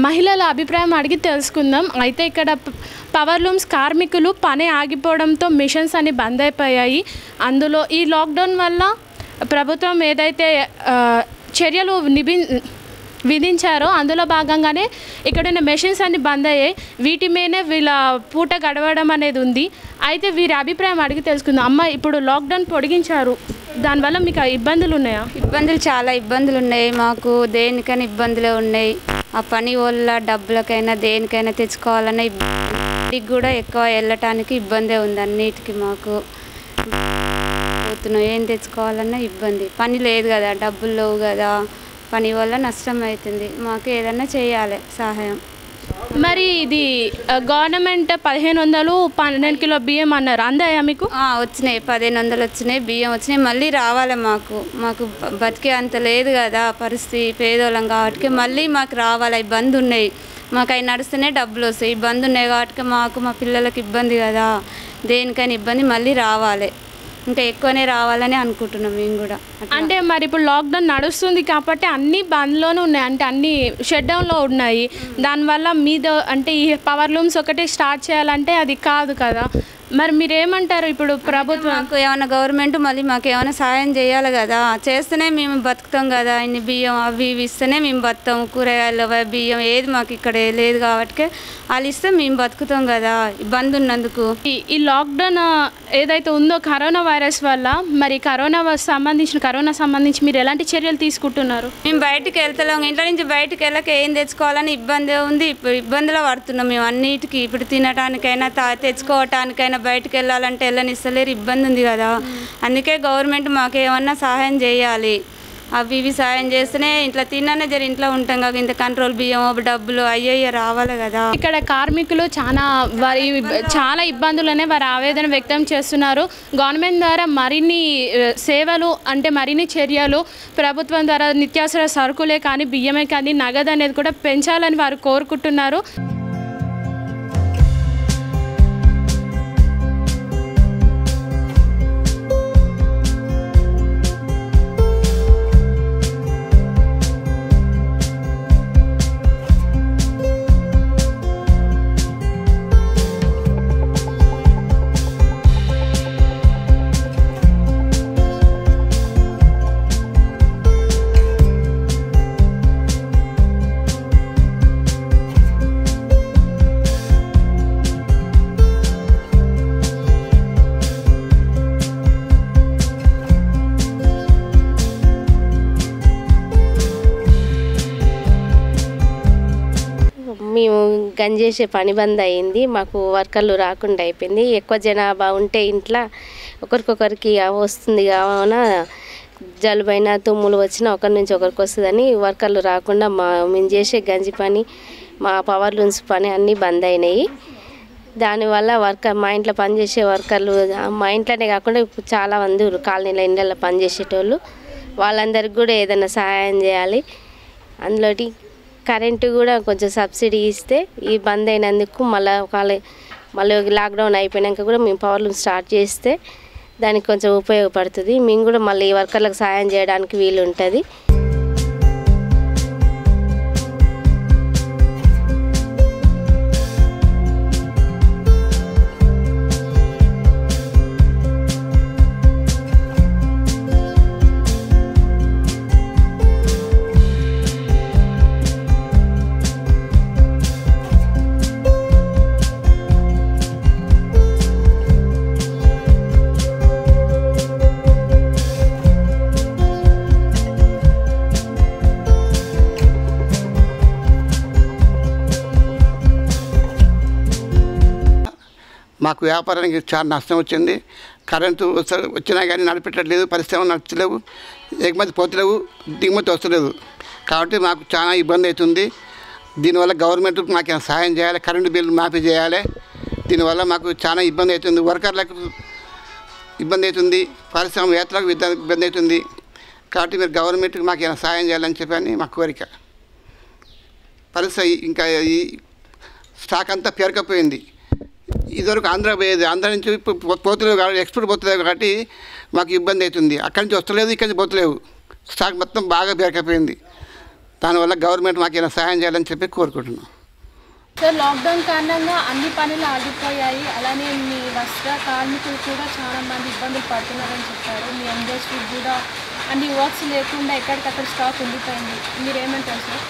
మహిళల అభిప్రాయం అడిగి తెలుసుకుందాం అయితే ఇక్కడ ప- పవర్ లూమ్స్ కార్మికులు పని ఆగిపోవడంతో మిషన్స్ అన్ని బంద్ అయిపోయాయి అందులో ఈ లాక్డౌన్ వల్ల ప్రభుత్వం ఏదైతే ఆ, చర్యలు నిబి విధించారో అందులో భాగంగానే ఇక్కడ ఉన్న మెషిన్స్ అన్ని బంద్ అయ్యాయి వీటి మీదనే వీళ్ళ పూట గడవడం అనేది ఉంది అయితే వీరి అభిప్రాయం అడిగి తెలుసుకుందాం అమ్మ ఇప్పుడు లాక్డౌన్ పొడిగించారు దానివల్ల మీకు ఇబ్బందులు ఉన్నాయా ఇబ్బందులు చాలా ఇబ్బందులు ఉన్నాయి మాకు దేనికైనా ఇబ్బందులే ఉన్నాయి ఆ పని వల్ల డబ్బులకైనా దేనికైనా తెచ్చుకోవాలన్నా ఇబ్బంది కూడా ఎక్కువ వెళ్ళటానికి ఇబ్బందే ఉంది అన్నిటికీ మాకు పోతున్నాం ఏం తెచ్చుకోవాలన్నా ఇబ్బంది పని లేదు కదా డబ్బులు లేవు కదా పని వల్ల నష్టం అవుతుంది మాకు ఏదన్నా చేయాలి సహాయం మరి ఇది ఆ, గవర్నమెంట్ పదిహేను వందలు పన్నెండు కిలో బియ్యం అన్నారు అందాయా మీకు ఆ, వచ్చినాయి పదిహేను వందలు వచ్చినాయి బియ్యం వచ్చినాయి మళ్ళీ రావాలి మాకు మాకు బ- బతికే అంత లేదు కదా పరిస్థితి పేదోళ్ళం కాబట్టి మళ్ళీ మాకు రావాలి అవి బంద్ ఉన్నాయి మాకు అవి నడుస్తూనే డబ్బులు వస్తాయి ఈ బంద్ ఉన్నాయి కాబట్టి మాకు మా పిల్లలకి ఇబ్బంది కదా దేనికైనా ఇబ్బంది మళ్ళీ రావాలి ఇంకా ఎక్కువనే రావాలని అనుకుంటున్నాం మేము కూడా అట్లా. అంటే మరి ఇప్పుడు లాక్డౌన్ నడుస్తుంది కాబట్టి అన్ని బంద్లోనే ఉన్నాయి అంటే అన్ని షట్ డౌన్లో ఉన్నాయి దానివల్ల మీద అంటే ఈ పవర్ లూమ్స్ ఒకటి స్టార్ట్ చేయాలంటే అది కాదు కదా మరి మీరు ఏమంటారు ఇప్పుడు ప్రభుత్వం మాకు ఏమైనా గవర్నమెంట్ మళ్ళీ మాకు ఏమైనా సాయం చేయాలి కదా చేస్తేనే మేము బతుకుతాం కదా ఇన్ని బియ్యం అవి ఇవి ఇస్తేనే మేము బతుకుతాం కూరగాయలు అవి బియ్యం ఏది మాకు ఇక్కడ లేదు కాబట్టి వాళ్ళు ఇస్తే మేము బతుకుతాం కదా ఈ బంద్ ఉన్నందుకు ఈ ఈ లాక్డౌన్ ఆ, ఏదైతే ఉందో కరోనా వైరస్ వల్ల మరి కరోనా వ- సంబంధించిన కరోనా సంబంధించి మీరు ఎలాంటి చర్యలు తీసుకుంటున్నారు మేము బయటికి వెళ్తలేం ఇంట్లో నుంచి బయటికి వెళ్ళక ఏం తెచ్చుకోవాలని ఇబ్బంది ఉంది ఇప్పుడు ఇబ్బందిలో పడుతున్నాం మేము అన్నిటికీ ఇప్పుడు తినటానికైనా తా తెచ్చుకోవటానికైనా బయటికి వెళ్ళాలంటే వెళ్ళనిస్తలేరు ఇబ్బంది ఉంది కదా అందుకే గవర్నమెంట్ మాకు ఏమన్నా సహాయం చేయాలి అవి ఇవి సాయం చేస్తేనే ఇంట్లో తిన్నానే జర ఇంట్లో ఉంటాం కదా ఇంత కంట్రోల్ బియ్యం డబ్బులు అయ్యయ్య రావాలి కదా ఇక్కడ కార్మికులు చాలా వారి చాలా ఇబ్బందులనే వారి ఆవేదన వ్యక్తం చేస్తున్నారు గవర్నమెంట్ ద్వారా మరిన్ని ఆ, సేవలు అంటే మరిన్ని చర్యలు ప్రభుత్వం ద్వారా నిత్యావసర సరుకులే కానీ బియ్యమే కానీ నగదు అనేది కూడా పెంచాలని వారు కోరుకుంటున్నారు మేము గంజేసే పని బంద్ అయింది మాకు వర్కర్లు రాకుండా అయిపోయింది ఎక్కువ జనాభా ఉంటే ఇంట్లో ఒకరికొకరికి వస్తుంది కావున జలుబైన తుమ్ములు వచ్చినా ఒకరి నుంచి ఒకరికి వస్తుందని వర్కర్లు రాకుండా మా మేము చేసే గంజి పని మా పవర్ లూన్స్ పని అన్నీ బంద్ అయినాయి దానివల్ల వర్కర్ మా ఇంట్లో పనిచేసే వర్కర్లు మా ఇంట్లోనే కాకుండా ఇప్పుడు చాలా మంది ఉన్నారు. కాలనీలో ఇండ్లలో పనిచేసేటోళ్ళు వాళ్ళందరికీ కూడా ఏదైనా సహాయం చేయాలి అందులోటి కరెంటు కూడా కొంచెం సబ్సిడీ ఇస్తే ఈ బంద్ అయినందుకు మళ్ళీ ఒకవేళ మళ్ళీ లాక్డౌన్ అయిపోయినాక కూడా మేము పవర్ లూమ్ స్టార్ట్ చేస్తే దానికి కొంచెం ఉపయోగపడుతుంది మేము కూడా మళ్ళీ ఈ వర్కర్లకు సహాయం చేయడానికి వీలు ఉంటుంది మాకు వ్యాపారానికి చాలా నష్టం వచ్చింది కరెంటు వస్త- వచ్చినా కానీ నడిపెట్టట్లేదు పరిశ్రమ నడుస్తలేవు ఎగుమతి పోతలేవు దిగుమతి వస్తలేదు కాబట్టి మాకు చాలా ఇబ్బంది అవుతుంది దీనివల్ల గవర్నమెంట్ మాకు ఏమైనా సహాయం చేయాలి కరెంటు బిల్లు మాఫీ చేయాలి దీనివల్ల మాకు చాలా ఇబ్బంది అవుతుంది వర్కర్లకు ఇబ్బంది అవుతుంది పారిశ్రామికవేత్తలకు ఇబ్బంది ఇబ్బంది అవుతుంది కాబట్టి మీరు గవర్నమెంట్కి మాకు ఏమైనా సహాయం చేయాలని చెప్పని మా కోరిక పరిస్థితి ఇంకా ఈ స్టాక్ అంతా పేరుకపోయింది ఇదివరకు ఆంధ్ర పోయేది ఆంధ్ర నుంచి ఇప్పుడు పో- పోతలేవు కాబట్టి ఎక్స్పోర్ట్ పోతలేవు కాబట్టి మాకు ఇబ్బంది అవుతుంది అక్కడి నుంచి వస్తలేదు ఇక్కడి నుంచి పోతలేవు స్టాక్ మొత్తం బాగా పేరుకపోయింది దానివల్ల గవర్నమెంట్ మాకు ఏమైనా సహాయం చేయాలని చెప్పి కోరుకుంటున్నాం సార్ లాక్డౌన్ కారణంగా అన్ని పనులు ఆగిపోయాయి అలానే మీ వస్త్ర కార్మికులు కూడా చాలా మంది ఇబ్బందులు పడుతున్నారని చెప్పారు మీ ఇండస్ట్రీ కూడా అన్ని వర్క్స్ లేకుండా ఎక్కడికక్కడ స్టాక్ ఉండిపోయింది మీరేమంటారు సార్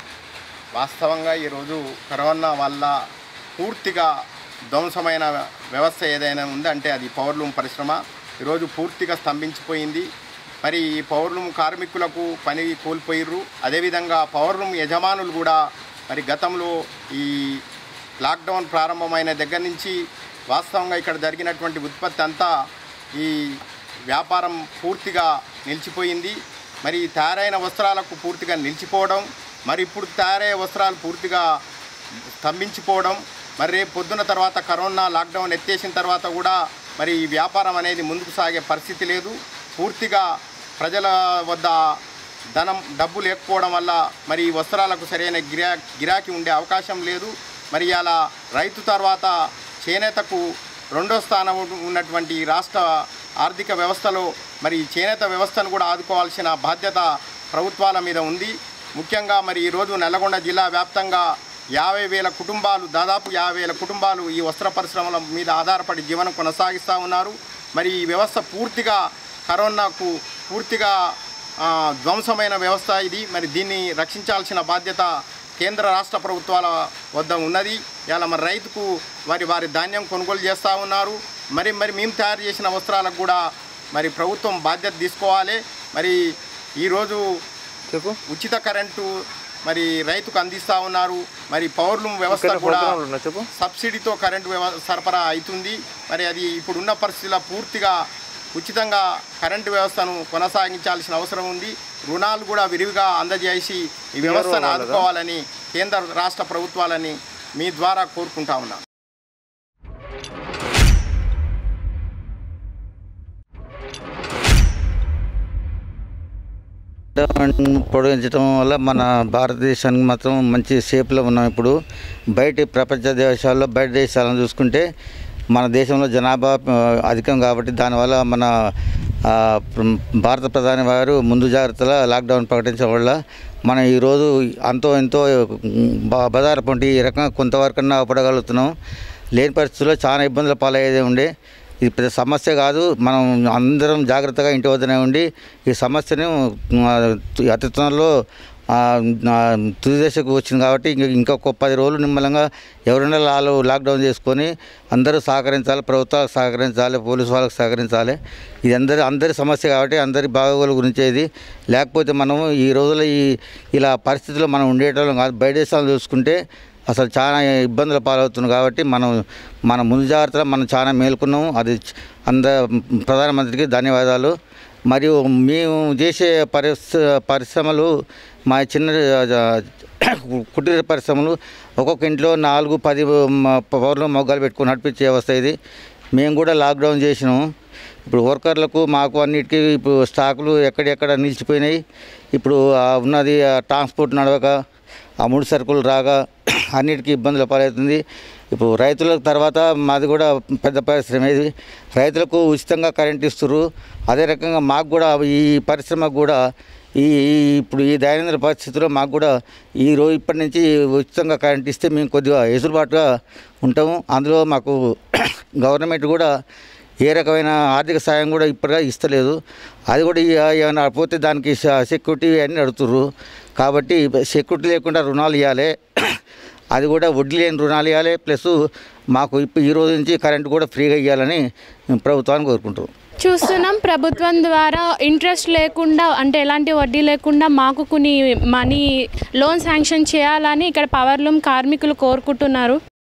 వాస్తవంగా ఈరోజు కరోనా వల్ల పూర్తిగా ధ్వంసమైన వ్యవస్థ ఏదైనా ఉందంటే అది పవర్లూమ్ పరిశ్రమ ఈరోజు పూర్తిగా స్తంభించిపోయింది మరి ఈ పవర్లూమ్ కార్మికులకు పని కోల్పోయిర్రు అదేవిధంగా పవర్లూమ్ యజమానులు కూడా మరి గతంలో ఈ లాక్డౌన్ ప్రారంభమైన దగ్గర నుంచి వాస్తవంగా ఇక్కడ జరిగినటువంటి ఉత్పత్తి అంతా ఈ వ్యాపారం పూర్తిగా నిలిచిపోయింది మరి ఈ తయారైన వస్త్రాలకు పూర్తిగా నిలిచిపోవడం మరి ఇప్పుడు తయారయ్యే వస్త్రాలు పూర్తిగా స్తంభించిపోవడం మరి రేపు పొద్దున తర్వాత కరోనా లాక్డౌన్ ఎత్తేసిన తర్వాత కూడా మరి ఈ వ్యాపారం అనేది ముందుకు సాగే పరిస్థితి లేదు పూర్తిగా ప్రజల వద్ద ధనం డబ్బు లేకపోవడం వల్ల మరి ఈ వస్త్రాలకు సరైన గిరా గిరాకీ ఉండే అవకాశం లేదు మరి అలా రైతు తర్వాత చేనేతకు రెండో స్థానం ఉన్నటువంటి ఈ రాష్ట్ర ఆర్థిక వ్యవస్థలో మరి ఈ చేనేత వ్యవస్థను కూడా ఆదుకోవాల్సిన బాధ్యత ప్రభుత్వాల మీద ఉంది ముఖ్యంగా మరి ఈరోజు నల్లగొండ జిల్లా వ్యాప్తంగా యాభై వేల కుటుంబాలు దాదాపు యాభై వేల కుటుంబాలు ఈ వస్త్ర పరిశ్రమల మీద ఆధారపడి జీవనం కొనసాగిస్తూ ఉన్నారు మరి ఈ వ్యవస్థ పూర్తిగా కరోనాకు పూర్తిగా ఆ, ధ్వంసమైన వ్యవస్థ ఇది మరి దీన్ని రక్షించాల్సిన బాధ్యత కేంద్ర రాష్ట్ర ప్రభుత్వాల వద్ద ఉన్నది ఇలా మరి రైతుకు వారి వారి ధాన్యం కొనుగోలు చేస్తూ ఉన్నారు మరి మరి మేము తయారు చేసిన వస్త్రాలకు కూడా మరి ప్రభుత్వం బాధ్యత తీసుకోవాలి మరి ఈరోజు చెప్పు ఉచిత కరెంటు మరి రైతుకు అందిస్తూ ఉన్నారు మరి పవర్లూమ్ వ్యవస్థ కూడా ఉన్నా చెప్పు సబ్సిడీతో కరెంటు వ్యవ సరఫరా అవుతుంది మరి అది ఇప్పుడున్న పరిస్థితుల్లో పూర్తిగా ఉచితంగా కరెంటు వ్యవస్థను కొనసాగించాల్సిన అవసరం ఉంది రుణాలు కూడా విరివిగా అందజేసి ఈ వ్యవస్థను ఆదుకోవాలని కేంద్ర రాష్ట్ర ప్రభుత్వాలని మీ ద్వారా కోరుకుంటా ఉన్నాను లాక్డౌన్ పొడిగించడం వల్ల మన భారతదేశానికి మాత్రం మంచి షేప్లో ఉన్నాం ఇప్పుడు బయట ప్రపంచ దేశాల్లో బయట దేశాలను చూసుకుంటే మన దేశంలో జనాభా ఆ, అధికం కాబట్టి దానివల్ల మన ఆ, ప్ర- భారత ప్రధాని వారు ముందు జాగ్రత్తల లాక్డౌన్ ప్రకటించడం వల్ల మనం ఈరోజు అంతో ఎంతో బ- బజారు పొంటి ఈ రకంగా కొంతవరకన్నా పడగలుగుతున్నాం లేని పరిస్థితుల్లో చాలా ఇబ్బందుల పాలయ్యేది ఉండే ఇది పెద్ద సమస్య కాదు మనం అందరం జాగ్రత్తగా ఇంటి వద్దనే ఉండి ఈ సమస్యను ఆ, అతి త్వరలో ఆ, ఆ, తుది దశకు వచ్చింది కాబట్టి ఇంక ఇంకొక పది రోజులు నిమ్మలంగా ఎవరైనా వాళ్ళు లాక్డౌన్ చేసుకొని అందరూ సహకరించాలి ప్రభుత్వాలకు సహకరించాలి పోలీసు వాళ్ళకి సహకరించాలి ఇది అందరి అందరి సమస్య కాబట్టి అందరి బాగోగుల గురించి ఇది లేకపోతే మనం ఈ రోజుల ఈ ఇలా పరిస్థితుల్లో మనం ఉండేటోళ్ళం కాదు బయట దేశాలు చూసుకుంటే అసలు చాలా ఇబ్బందుల పాలవుతుంది కాబట్టి మనం మన ముందు జాగ్రత్తలో మనం చాలా మేల్కొన్నాము అది చ- అంద ప్రధానమంత్రికి ధన్యవాదాలు మరియు మేము చేసే పరిశ్ర పరిశ్రమలు మా చిన్న ఆ, కుటీర పరిశ్రమలు ఒక్కొక్క ఇంట్లో నాలుగు పది మ- పవర్లు మొగ్గాలు పెట్టుకొని నడిపించే వ్యవస్థ ఇది మేము కూడా లాక్డౌన్ చేసినాము ఇప్పుడు వర్కర్లకు మాకు అన్నిటికీ ఇప్పుడు స్టాకులు ఎక్కడెక్కడ నిలిచిపోయినాయి ఇప్పుడు ఆ ఉన్నది ఆ ట్రాన్స్పోర్ట్ నడవక ఆ ముడి సరుకులు రాగా అన్నిటికీ ఇబ్బందులు పాలవుతుంది ఇప్పుడు రైతుల తర్వాత మాది కూడా పెద్ద పరిశ్రమ ఇది రైతులకు ఉచితంగా కరెంట్ ఇస్తున్నారు అదే రకంగా మాకు కూడా ఈ పరిశ్రమకు కూడా ఈ ఈ- ఇప్పుడు ఈ దైనందిన పరిస్థితుల్లో మాకు కూడా ఈ రోజు ఇప్పటి నుంచి ఉచితంగా కరెంట్ ఇస్తే మేము కొద్దిగా ఎసులుబాటుగా ఉంటాము అందులో మాకు గవర్నమెంట్ కూడా ఏ రకమైన ఆర్థిక సాయం కూడా ఇప్పటిగా ఇస్తలేదు అది కూడా ఈ- ఏమైనా పోతే దానికి స- సెక్యూరిటీ అన్నీ అడుగుతుర్రు కాబట్టి సెక్యూరిటీ లేకుండా రుణాలు ఇవ్వాలి అది కూడా వడ్డీ లేని రుణాలు ఇవ్వాలి ప్లస్ మాకు ఇప్పుడు ఈ రోజు నుంచి కరెంటు కూడా ఫ్రీగా ఇవ్వాలని మేము ప్రభుత్వాన్ని కోరుకుంటున్నాం చూస్తున్నాం ప్రభుత్వం ద్వారా ఇంట్రెస్ట్ లేకుండా అంటే ఎలాంటి వడ్డీ లేకుండా మాకు కొన్ని మనీ లోన్ శాంక్షన్ చేయాలని ఇక్కడ పవర్లూమ్ కార్మికులు కోరుకుంటున్నారు